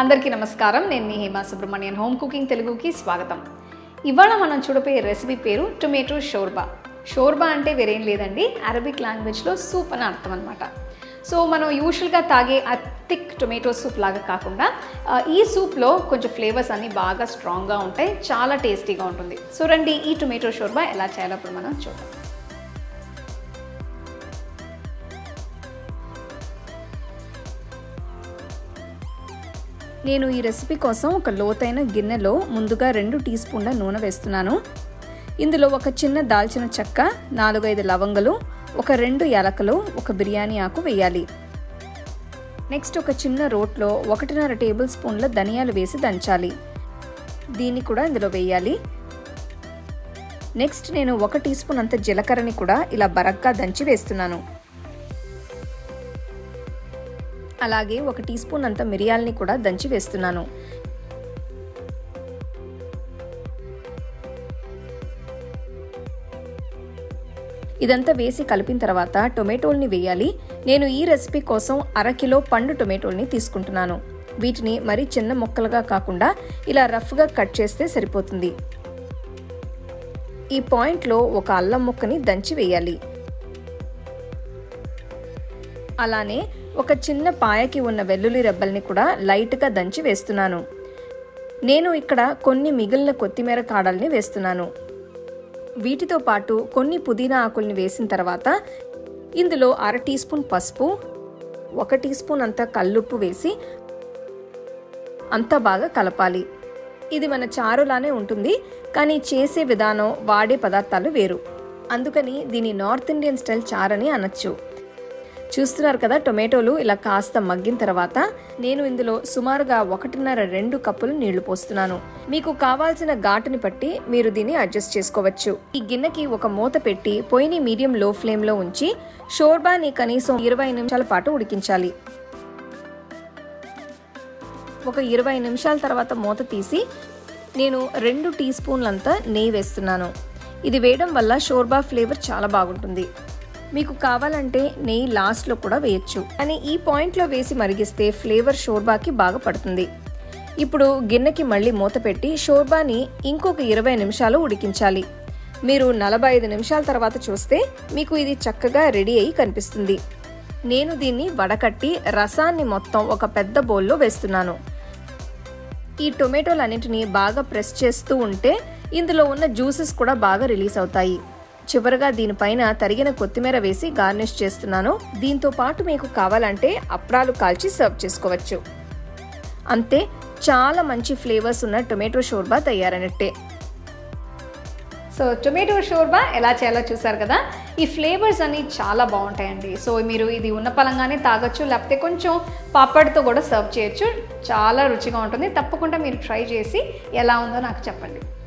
అందరికీ నమస్కారం నేను మీ హేమా సుబ్రహ్మణ్యన్ హోమ్ కుకింగ్ తెలుగుకి స్వాగతం ఇవాళ మనం చూడపోయే రెసిపీ పేరు టొమాటో షోర్బా షోర్బా అంటే వేరేం లేదండి అరబిక్ లాంగ్వేజ్లో సూప్ అని అర్థం అనమాట సో మనం యూజువల్గా తాగే ఆ థిక్ టొమాటో సూప్ లాగా కాకుండా ఆ, ఈ సూప్లో కొంచెం ఫ్లేవర్స్ అన్నీ బాగా స్ట్రాంగ్గా ఉంటాయి చాలా టేస్టీగా ఉంటుంది సో రండి ఈ టొమాటో షోర్బా ఎలా చేయాలో ఇప్పుడు మనం చూద్దాం నేను ఈ రెసిపీ కోసం ఒక లోతైన గిన్నెలో ముందుగా రెండు టీ స్పూన్ల నూనె వేస్తున్నాను ఇందులో ఒక చిన్న దాల్చిన చెక్క నాలుగైదు లవంగలు ఒక రెండు యాలకలు ఒక బిర్యానీ ఆకు వేయాలి నెక్స్ట్ ఒక చిన్న రోట్లో ఒకటిన్నర టేబుల్ స్పూన్ల ధనియాలు వేసి దంచాలి దీన్ని కూడా ఇందులో వేయాలి నెక్స్ట్ నేను ఒక టీ స్పూన్ అంత జీలకర్రని కూడా ఇలా బరగ్గా దంచి వేస్తున్నాను అలాగే ఒక టీ స్పూన్ అంత మిరియాలని కూడా దంచి వేస్తున్నాను ఇదంతా వేసి కలిపిన తర్వాత టొమాటోల్ని వేయాలి నేను ఈ రెసిపీ కోసం అరకిలో పండు టొమాటోల్ని తీసుకుంటున్నాను వీటిని మరీ చిన్న ముక్కలుగా కాకుండా ఇలా రఫ్గా కట్ చేస్తే సరిపోతుంది ఈ పాయింట్లో ఒక అల్లం ముక్కని దంచి వేయాలి అలానే ఒక చిన్న పాయకి ఉన్న వెల్లుల్లి రెబ్బల్ని కూడా లైట్గా దంచి వేస్తున్నాను నేను ఇక్కడ కొన్ని మిగిలిన కొత్తిమీర కాడల్ని వేస్తున్నాను వీటితో పాటు కొన్ని పుదీనా ఆకుల్ని వేసిన తర్వాత ఇందులో అర టీ స్పూన్ పసుపు ఒక టీ స్పూన్ అంత కల్లుప్పు వేసి అంతా బాగా కలపాలి ఇది మన చారులానే ఉంటుంది కానీ చేసే విధానం వాడే పదార్థాలు వేరు అందుకని దీని నార్త్ ఇండియన్ స్టైల్ చారని అనొచ్చు చూస్తున్నారు కదా టొమాటోలు ఇలా కాస్త మగ్గిన తర్వాత నేను ఇందులో సుమారుగా ఒకటిన్నర రెండు కప్పులు నీళ్లు పోస్తున్నాను మీకు కావాల్సిన ఘాటుని బట్టి మీరు దీన్ని అడ్జస్ట్ చేసుకోవచ్చు ఈ గిన్నెకి ఒక మూత పెట్టి పొయ్యిని మీడియం లో ఫ్లేమ్ లో ఉంచి షోర్బాని కనీసం ఇరవై నిమిషాల పాటు ఉడికించాలి ఒక ఇరవై నిమిషాల తర్వాత మూత తీసి నేను రెండు టీ స్పూన్లంతా నెయ్యి వేస్తున్నాను ఇది వేయడం వల్ల షోర్బా ఫ్లేవర్ చాలా బాగుంటుంది మీకు కావాలంటే నెయ్యి లాస్ట్లో కూడా వేయచ్చు కానీ ఈ పాయింట్లో వేసి మరిగిస్తే ఫ్లేవర్ షోర్బాకి బాగా పడుతుంది ఇప్పుడు గిన్నెకి మళ్ళీ మూత పెట్టి షోర్బాని ఇంకొక ఇరవై నిమిషాలు ఉడికించాలి మీరు నలభై ఐదు నిమిషాల తర్వాత చూస్తే మీకు ఇది చక్కగా రెడీ అయి కనిపిస్తుంది నేను దీన్ని వడకట్టి రసాన్ని మొత్తం ఒక పెద్ద బౌల్లో వేస్తున్నాను ఈ టొమాటోలన్నింటినీ బాగా ప్రెస్ చేస్తూ ఉంటే ఇందులో ఉన్న జ్యూసెస్ కూడా బాగా రిలీజ్ అవుతాయి చివరగా దీనిపైన తరిగిన కొత్తిమీర వేసి గార్నిష్ చేస్తున్నాను దీంతో పాటు మీకు కావాలంటే అప్రాలు కాల్చి సర్వ్ చేసుకోవచ్చు అంతే చాలా మంచి ఫ్లేవర్స్ ఉన్న టొమాటో షోర్బా తయారైనట్టే సో టొమాటో షోర్బా ఎలా చేయాలో చూసారు కదా ఈ ఫ్లేవర్స్ అన్ని చాలా బాగుంటాయండి సో మీరు ఇది ఉన్న పలంగానే తాగొచ్చు లేకపోతే కొంచెం పాపడ్తో కూడా సర్వ్ చేయొచ్చు చాలా రుచిగా ఉంటుంది తప్పకుండా మీరు ట్రై చేసి ఎలా ఉందో నాకు చెప్పండి